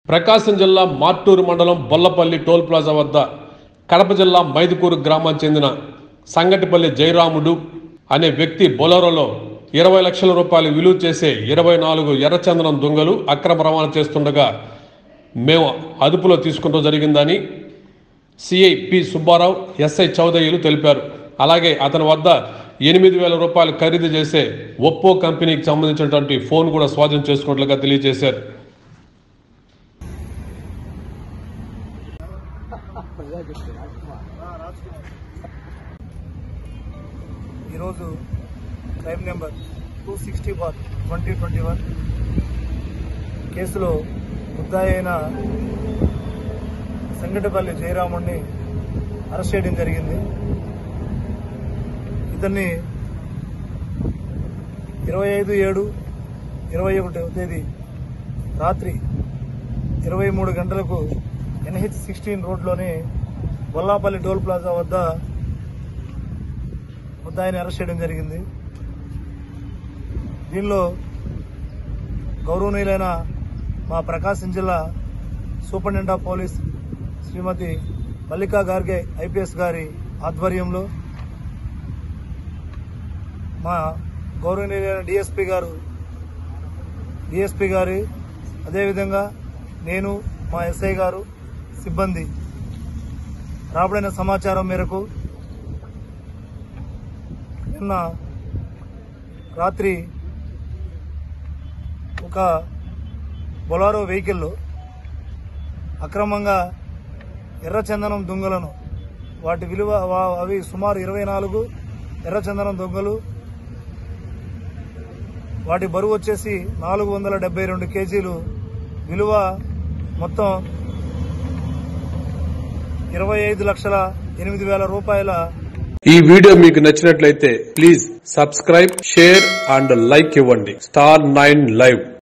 ప్రకాశం జిల్లా మార్టూరు మండలం Bollapalli toll plaza వద్ద కడప జిల్లా మైదుకూరు గ్రామానికి చెందిన సంగటిపల్లి జయరాముడు అనే వ్యక్తి బొలరోలో ఇరవై లక్షల రూపాయలు విలువ చేసే ఇరవై నాలుగు ఎర్రచందనం దొంగలు అక్రమ రవాణా చేస్తుండగా మేము అదుపులో తీసుకుంటూ జరిగిందని సిఐ పి సుబ్బారావు ఎస్ఐ చౌదయ్యలు తెలిపారు అలాగే అతని వద్ద ఎనిమిది వేల రూపాయలు ఖరీదు చేసే ఒప్పో కంపెనీకి సంబంధించినటువంటి ఫోన్ కూడా స్వాధీనం చేసుకున్నట్లుగా తెలియజేశారు ఈరోజు crime number two sixty bar twenty twenty one కేసులో ముద్దాయి అయిన సంగటిపల్లి జయరాముడిని అరెస్ట్ చేయడం జరిగింది ఇతన్ని ఇరవై ఐదు ఏడు ఇరవై ఒకటవ తేదీ రాత్రి ఇరవై మూడు గంటలకు ఎన్హెచ్ సిక్స్టీన్ రోడ్లోని బొల్లాపల్లి టోల్ ప్లాజా వద్ద ముద్దాయిని అరెస్ట్ చేయడం జరిగింది దీనిలో గౌరవనీయులైన మా ప్రకాశం జిల్లా superintendent of police Shrimati Mallika Garge IPS గారి ఆధ్వర్యంలో మా గౌరవనీయులైన డిఎస్పీ గారు డిఎస్పీ గారి అదేవిధంగా నేను మా ఎస్ఐ గారు సిబ్బంది రాబడిన సమాచారం మేరకు నిన్న రాత్రి ఒక బొలారో వెహికల్లో అక్రమంగా ఎర్రచందనం దొంగలను వాటి విలువ వా- అవి సుమారు ఇరవై నాలుగు ఎర్రచందనం దొంగలు వాటి బరువు వచ్చేసి నాలుగు వందల డెబ్బై రెండు కేజీలు విలువ మొత్తం ఇరవై ఐదు లక్షల ఎనిమిది వేల రూపాయల ఈ వీడియో మీకు నచ్చినట్లయితే please subscribe share and like ఇవ్వండి స్టార్ నైన్ లైవ్